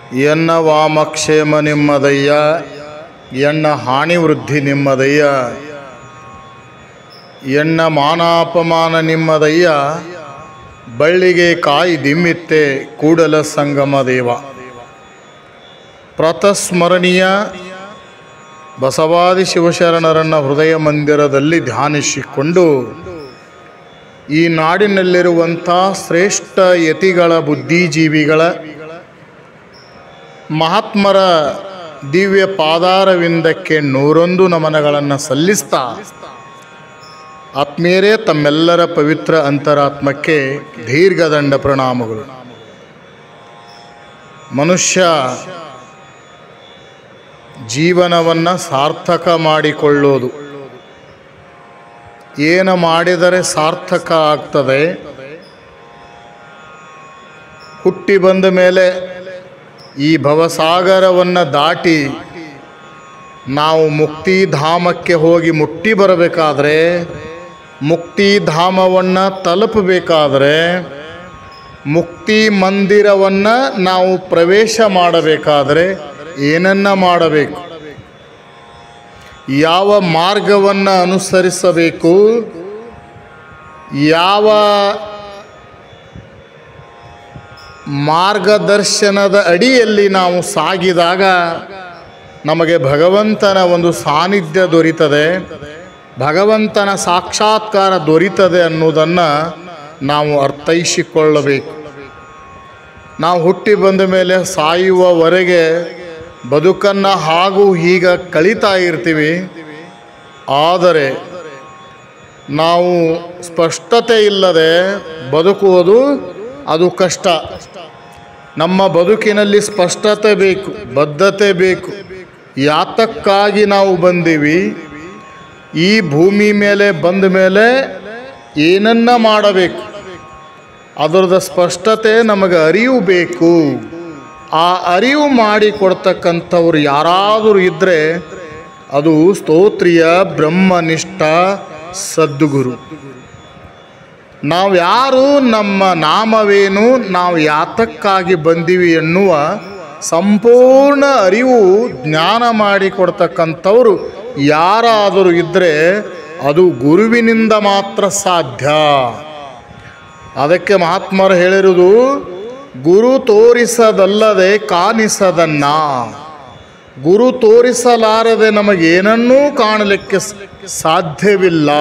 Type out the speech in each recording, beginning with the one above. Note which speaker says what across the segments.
Speaker 1: ಎನ್ನ ವಾಮಕ್ಷೇಮ ನಿಮ್ಮದಯ್ಯ ಎನ್ನ ಹಾನಿ ವೃದ್ಧಿ ನಿಮ್ಮದಯ್ಯ ಎನ್ನ ಮಾನಾಪಮಾನ ನಿಮ್ಮದಯ್ಯ ಬಳ್ಳಿಗೆ ಕಾಯಿ ದಿಮ್ಮಿತ್ತೆ ಕೂಡಲ ಸಂಗಮ ದೇವ ಪ್ರತಸ್ಮರಣೀಯ ಬಸವಾದಿ ಶಿವಶರಣರನ್ನ ಹೃದಯ ಮಂದಿರದಲ್ಲಿ ಧ್ಯಾನಿಸಿಕೊಂಡು ಈ ನಾಡಿನಲ್ಲಿರುವಂಥ ಶ್ರೇಷ್ಠ ಯತಿಗಳ ಬುದ್ಧಿಜೀವಿಗಳ ಮಹಾತ್ಮರ ದಿವ್ಯ ಪಾದಾರವಿಂದಕ್ಕೆ ನೂರೊಂದು ನಮನಗಳನ್ನು ಸಲ್ಲಿಸ್ತಾ ಆತ್ಮೀಯರೇ ತಮ್ಮೆಲ್ಲರ ಪವಿತ್ರ ಅಂತರಾತ್ಮಕ್ಕೆ ದೀರ್ಘದಂಡ ಪ್ರಣಾಮಗಳು ಮನುಷ್ಯ ಜೀವನವನ್ನು ಸಾರ್ಥಕ ಮಾಡಿಕೊಳ್ಳೋದು ಏನು ಮಾಡಿದರೆ ಸಾರ್ಥಕ ಆಗ್ತದೆ ಹುಟ್ಟಿ ಬಂದ ಮೇಲೆ ಈ ಭವಸಾಗರವನ್ನು ದಾಟಿ ನಾವು ಮುಕ್ತಿಧಾಮಕ್ಕೆ ಹೋಗಿ ಮುಟ್ಟಿ ಬರಬೇಕಾದ್ರೆ ಮುಕ್ತಿಧಾಮವನ್ನು ತಲುಪಬೇಕಾದ್ರೆ ಮುಕ್ತಿ ಮಂದಿರವನ್ನು ನಾವು ಪ್ರವೇಶ ಮಾಡಬೇಕಾದರೆ ಏನನ್ನ ಮಾಡಬೇಕು ಯಾವ ಮಾರ್ಗವನ್ನು ಅನುಸರಿಸಬೇಕು ಯಾವ ಮಾರ್ಗದರ್ಶನದ ಅಡಿಯಲ್ಲಿ ನಾವು ಸಾಗಿದಾಗ ನಮಗೆ ಭಗವಂತನ ಒಂದು ಸಾನ್ನಿಧ್ಯ ದೊರೀತದೆ ಭಗವಂತನ ಸಾಕ್ಷಾತ್ಕಾರ ದೊರೀತದೆ ಅನ್ನೋದನ್ನು ನಾವು ಅರ್ಥೈಸಿಕೊಳ್ಳಬೇಕು ನಾವು ಹುಟ್ಟಿ ಬಂದ ಮೇಲೆ ಸಾಯುವವರೆಗೆ ಬದುಕನ್ನು ಹಾಗೂ ಹೀಗ ಕಳೀತಾ ಇರ್ತೀವಿ ಆದರೆ ನಾವು ಸ್ಪಷ್ಟತೆ ಇಲ್ಲದೆ ಬದುಕುವುದು ಅದು ಕಷ್ಟ ನಮ್ಮ ಬದುಕಿನಲ್ಲಿ ಸ್ಪಷ್ಟತೆ ಬೇಕು ಬದ್ಧತೆ ಬೇಕು ಯಾತಕ್ಕಾಗಿ ನಾವು ಬಂದೀವಿ ಈ ಭೂಮಿ ಮೇಲೆ ಬಂದ ಮೇಲೆ ಏನನ್ನ ಮಾಡಬೇಕು ಅದರದ ಸ್ಪಷ್ಟತೆ ನಮಗೆ ಅರಿವು ಬೇಕು ಆ ಅರಿವು ಮಾಡಿಕೊಡ್ತಕ್ಕಂಥವ್ರು ಯಾರಾದರೂ ಇದ್ದರೆ ಅದು ಸ್ತೋತ್ರಿಯ ಬ್ರಹ್ಮನಿಷ್ಠ ಸದ್ಗುರು ನಾವು ಯಾರು ನಮ್ಮ ನಾಮವೇನು ನಾವು ಯಾತಕ್ಕಾಗಿ ಬಂದೀವಿ ಎನ್ನುವ ಸಂಪೂರ್ಣ ಅರಿವು ಜ್ಞಾನ ಮಾಡಿಕೊಡ್ತಕ್ಕಂಥವ್ರು ಯಾರಾದರೂ ಇದ್ದರೆ ಅದು ಗುರುವಿನಿಂದ ಮಾತ್ರ ಸಾಧ್ಯ ಅದಕ್ಕೆ ಮಹಾತ್ಮರು ಹೇಳಿರುವುದು ಗುರು ತೋರಿಸದಲ್ಲದೆ ಕಾಣಿಸದನ್ನ ಗುರು ತೋರಿಸಲಾರದೆ ನಮಗೇನನ್ನೂ ಕಾಣಲಿಕ್ಕೆ ಸ- ಸಾಧ್ಯವಿಲ್ಲ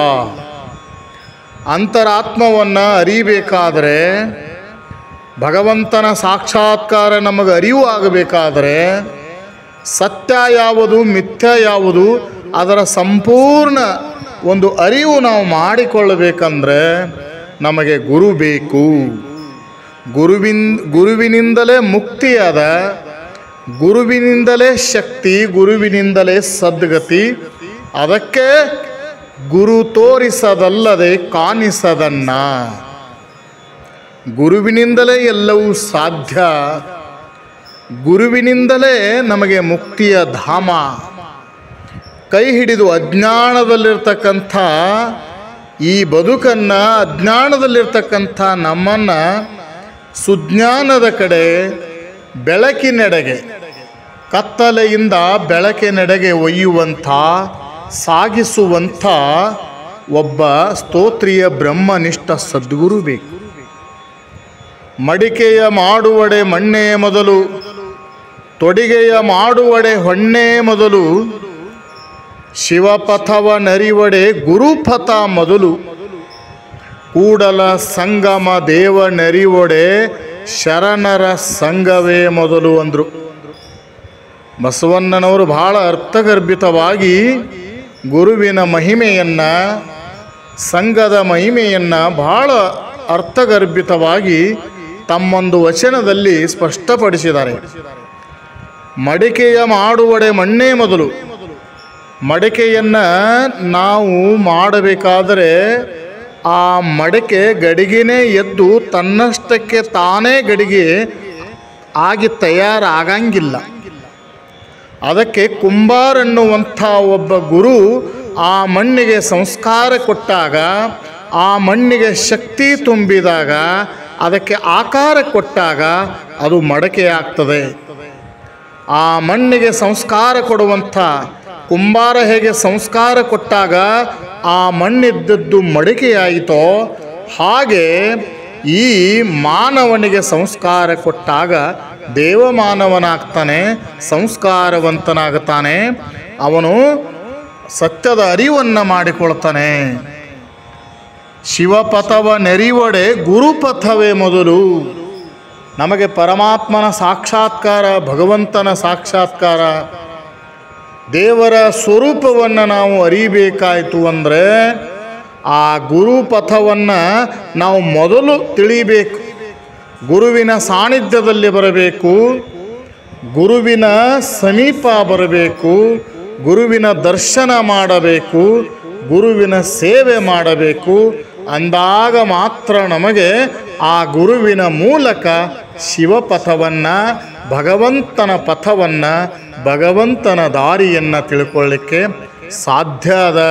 Speaker 1: ಅಂತರಾತ್ಮವನ್ನು ಅರಿಬೇಕಾದರೆ ಭಗವಂತನ ಸಾಕ್ಷಾತ್ಕಾರ ನಮಗೆ ಅರಿವು ಆಗಬೇಕಾದರೆ ಸತ್ಯ ಯಾವುದು ಮಿಥ್ಯ ಯಾವುದು ಅದರ ಸಂಪೂರ್ಣ ಒಂದು ಅರಿವು ನಾವು ಮಾಡಿಕೊಳ್ಳಬೇಕಂದ್ರೆ ನಮಗೆ ಗುರು ಬೇಕು ಗುರುವಿನ್ ಗುರುವಿನಿಂದಲೇ ಮುಕ್ತಿಯಾದ ಗುರುವಿನಿಂದಲೇ ಶಕ್ತಿ ಗುರುವಿನಿಂದಲೇ ಸದ್ಗತಿ ಅದಕ್ಕೆ ಗುರು ತೋರಿಸದಲ್ಲದೆ ಕಾಣಿಸದನ್ನ ಗುರುವಿನಿಂದಲೇ ಎಲ್ಲವೂ ಸಾಧ್ಯ ಗುರುವಿನಿಂದಲೇ ನಮಗೆ ಮುಕ್ತಿಯ ಧಾಮ ಕೈ ಹಿಡಿದು ಅಜ್ಞಾನದಲ್ಲಿರ್ತಕ್ಕಂಥ ಈ ಬದುಕನ್ನು ಅಜ್ಞಾನದಲ್ಲಿರ್ತಕ್ಕಂಥ ನಮ್ಮನ್ನು ಸುಜ್ಞಾನದ ಕಡೆ ಬೆಳಕಿನೆಡೆಗೆ ಕತ್ತಲೆಯಿಂದ ಬೆಳಕಿನೆಡೆಗೆ ಒಯ್ಯುವಂಥ ಸಾಗಿಸುವಂಥ ಒಬ್ಬ ಸ್ತೋತ್ರಿಯ ಬ್ರಹ್ಮನಿಷ್ಠ ಸದ್ಗುರು ಬೇಕು ಮಡಿಕೆಯ ಮಾಡುವಡೆ ಮಣ್ಣೆ ಮೊದಲು ತೊಡಿಗೆಯ ಮಾಡುವಡೆ ಹೊಣ್ಣೆ ಮೊದಲು ಶಿವಪಥವ ನರಿವಡೆ ಗುರುಪಥ ಮೊದಲು ಕೂಡಲ ಸಂಗಮ ದೇವ ನರಿವೊಡೆ ಶರಣರ ಸಂಘವೇ ಮೊದಲು ಅಂದರು ಬಸವಣ್ಣನವರು ಬಹಳ ಅರ್ಥಗರ್ಭಿತವಾಗಿ ಗುರುವಿನ ಮಹಿಮೆಯನ್ನು ಸಂಘದ ಮಹಿಮೆಯನ್ನು ಬಹಳ ಅರ್ಥಗರ್ಭಿತವಾಗಿ ತಮ್ಮೊಂದು ವಚನದಲ್ಲಿ ಸ್ಪಷ್ಟಪಡಿಸಿದ್ದಾರೆ ಮಡಿಕೆಯ ಮಾಡುವಡೆ ಮಣ್ಣೇ ಮೊದಲು ಮಡಿಕೆಯನ್ನು ನಾವು ಮಾಡಬೇಕಾದರೆ ಆ ಮಡಿಕೆ ಗಡಿಗೆನೇ ಎದ್ದು ತನ್ನಷ್ಟಕ್ಕೆ ತಾನೇ ಗಡಿಗೆ ಆಗಿ ತಯಾರಾಗಂಗಿಲ್ಲ ಅದಕ್ಕೆ ಕುಂಬಾರನ್ನುವಂಥ ಒಬ್ಬ ಗುರು ಆ ಮಣ್ಣಿಗೆ ಸಂಸ್ಕಾರ ಕೊಟ್ಟಾಗ ಆ ಮಣ್ಣಿಗೆ ಶಕ್ತಿ ತುಂಬಿದಾಗ ಅದಕ್ಕೆ ಆಕಾರ ಕೊಟ್ಟಾಗ ಅದು ಮಡಕೆ ಆಗ್ತದೆ ಆ ಮಣ್ಣಿಗೆ ಸಂಸ್ಕಾರ ಕೊಡುವಂಥ ಕುಂಬಾರ ಹೇಗೆ ಸಂಸ್ಕಾರ ಕೊಟ್ಟಾಗ ಆ ಮಣ್ಣಿದ್ದದ್ದು ಮಡಿಕೆಯಾಯಿತೋ ಹಾಗೆ ಈ ಮಾನವನಿಗೆ ಸಂಸ್ಕಾರ ಕೊಟ್ಟಾಗ ದೇವಮಾನವನಾಗ್ತಾನೆ ಸಂಸ್ಕಾರವಂತನಾಗ್ತಾನೆ ಅವನು ಸತ್ಯದ ಅರಿವನ್ನು ಮಾಡಿಕೊಳ್ತಾನೆ ಶಿವಪಥವ ನೆರಿವಡೆ ಗುರುಪಥವೇ ಮೊದಲು ನಮಗೆ ಪರಮಾತ್ಮನ ಸಾಕ್ಷಾತ್ಕಾರ ಭಗವಂತನ ಸಾಕ್ಷಾತ್ಕಾರ ದೇವರ ಸ್ವರೂಪವನ್ನು ನಾವು ಅರಿಬೇಕಾಯಿತು ಅಂದರೆ ಆ ಗುರುಪಥವನ್ನು ನಾವು ಮೊದಲು ತಿಳಿಬೇಕು ಗುರುವಿನ ಸಾನ್ನಿಧ್ಯದಲ್ಲಿ ಬರಬೇಕು ಗುರುವಿನ ಸಮೀಪ ಬರಬೇಕು ಗುರುವಿನ ದರ್ಶನ ಮಾಡಬೇಕು ಗುರುವಿನ ಸೇವೆ ಮಾಡಬೇಕು ಅಂದಾಗ ಮಾತ್ರ ನಮಗೆ ಆ ಗುರುವಿನ ಮೂಲಕ ಶಿವಪಥವನ್ನು ಭಗವಂತನ ಪಥವನ್ನು ಭಗವಂತನ ದಾರಿಯನ್ನು ತಿಳ್ಕೊಳ್ಳಿಕ್ಕೆ ಸಾಧ್ಯ ಅದ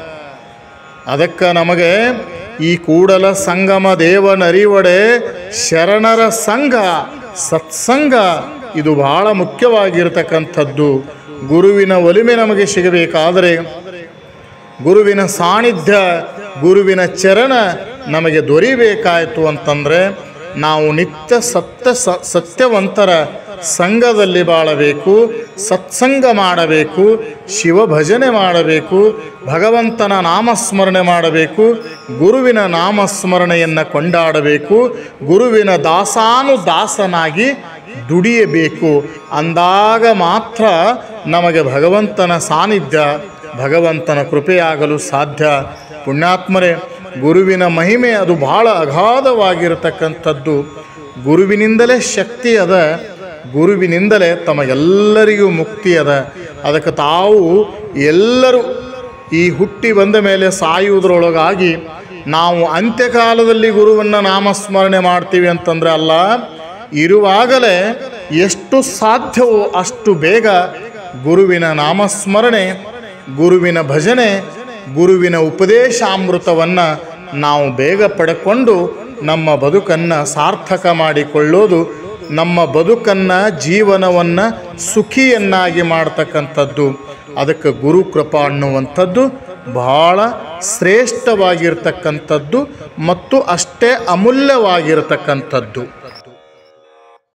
Speaker 1: ಅದಕ್ಕೆ ನಮಗೆ ಈ ಕೂಡಲ ಸಂಗಮ ದೇವನರಿವಡೆ ಶರಣರ ಸಂಘ ಸತ್ಸಂಗ ಇದು ಬಹಳ ಮುಖ್ಯವಾಗಿರ್ತಕ್ಕಂಥದ್ದು ಗುರುವಿನ ಒಲಿಮೆ ನಮಗೆ ಸಿಗಬೇಕಾದರೆ ಗುರುವಿನ ಸಾನ್ನಿಧ್ಯ ಗುರುವಿನ ಚರಣ ನಮಗೆ ದೊರಿಬೇಕಾಯಿತು ಅಂತಂದರೆ ನಾವು ನಿತ್ಯ ಸತ್ಯ ಸ- ಸತ್ಯವಂತರ ಸಂಘದಲ್ಲಿ ಬಾಳಬೇಕು ಸತ್ಸಂಗ ಮಾಡಬೇಕು ಶಿವ ಭಜನೆ ಮಾಡಬೇಕು ಭಗವಂತನ ನಾಮಸ್ಮರಣೆ ಮಾಡಬೇಕು ಗುರುವಿನ ನಾಮಸ್ಮರಣೆಯನ್ನು ಕೊಂಡಾಡಬೇಕು ಗುರುವಿನ ದಾಸಾನು ದಾಸನಾಗಿ ದುಡಿಯಬೇಕು ಅಂದಾಗ ಮಾತ್ರ ನಮಗೆ ಭಗವಂತನ ಸಾನ್ನಿಧ್ಯ ಭಗವಂತನ ಕೃಪೆಯಾಗಲು ಸಾಧ್ಯ ಪುಣ್ಯಾತ್ಮರೇ ಗುರುವಿನ ಮಹಿಮೆ ಅದು ಬಹಳ ಅಗಾಧವಾಗಿರತಕ್ಕಂಥದ್ದು ಗುರುವಿನಿಂದಲೇ ಶಕ್ತಿ ಅದ ಗುರುವಿನಿಂದಲೇ ತಮಗೆಲ್ಲರಿಗೂ ಮುಕ್ತಿ ಅದ ಅದಕ್ಕೆ ತಾವು ಎಲ್ಲರೂ ಈ ಹುಟ್ಟಿ ಬಂದ ಮೇಲೆ ಸಾಯುವುದರೊಳಗಾಗಿ ನಾವು ಅಂತ್ಯಕಾಲದಲ್ಲಿ ಗುರುವನ್ನು ನಾಮಸ್ಮರಣೆ ಮಾಡ್ತೀವಿ ಅಂತಂದ್ರೆ ಅಲ್ಲ ಇರುವಾಗಲೇ ಎಷ್ಟು ಸಾಧ್ಯವೋ ಅಷ್ಟು ಬೇಗ ಗುರುವಿನ ನಾಮಸ್ಮರಣೆ ಗುರುವಿನ ಭಜನೆ ಗುರುವಿನ ಉಪದೇಶಾಮೃತವನ್ನು ನಾವು ಬೇಗ ಪಡ್ಕೊಂಡು ನಮ್ಮ ಬದುಕನ್ನು ಸಾರ್ಥಕ ಮಾಡಿಕೊಳ್ಳೋದು ನಮ್ಮ ಬದುಕನ್ನು ಜೀವನವನ್ನು ಸುಖಿಯನ್ನಾಗಿ ಮಾಡ್ತಕ್ಕಂಥದ್ದು ಅದಕ್ಕೆ ಗುರು ಕೃಪಾ ಅನ್ನುವಂಥದ್ದು ಬಹಳ ಶ್ರೇಷ್ಠವಾಗಿರ್ತಕ್ಕಂಥದ್ದು ಮತ್ತು ಅಷ್ಟೇ ಅಮೂಲ್ಯವಾಗಿರ್ತಕ್ಕಂಥದ್ದು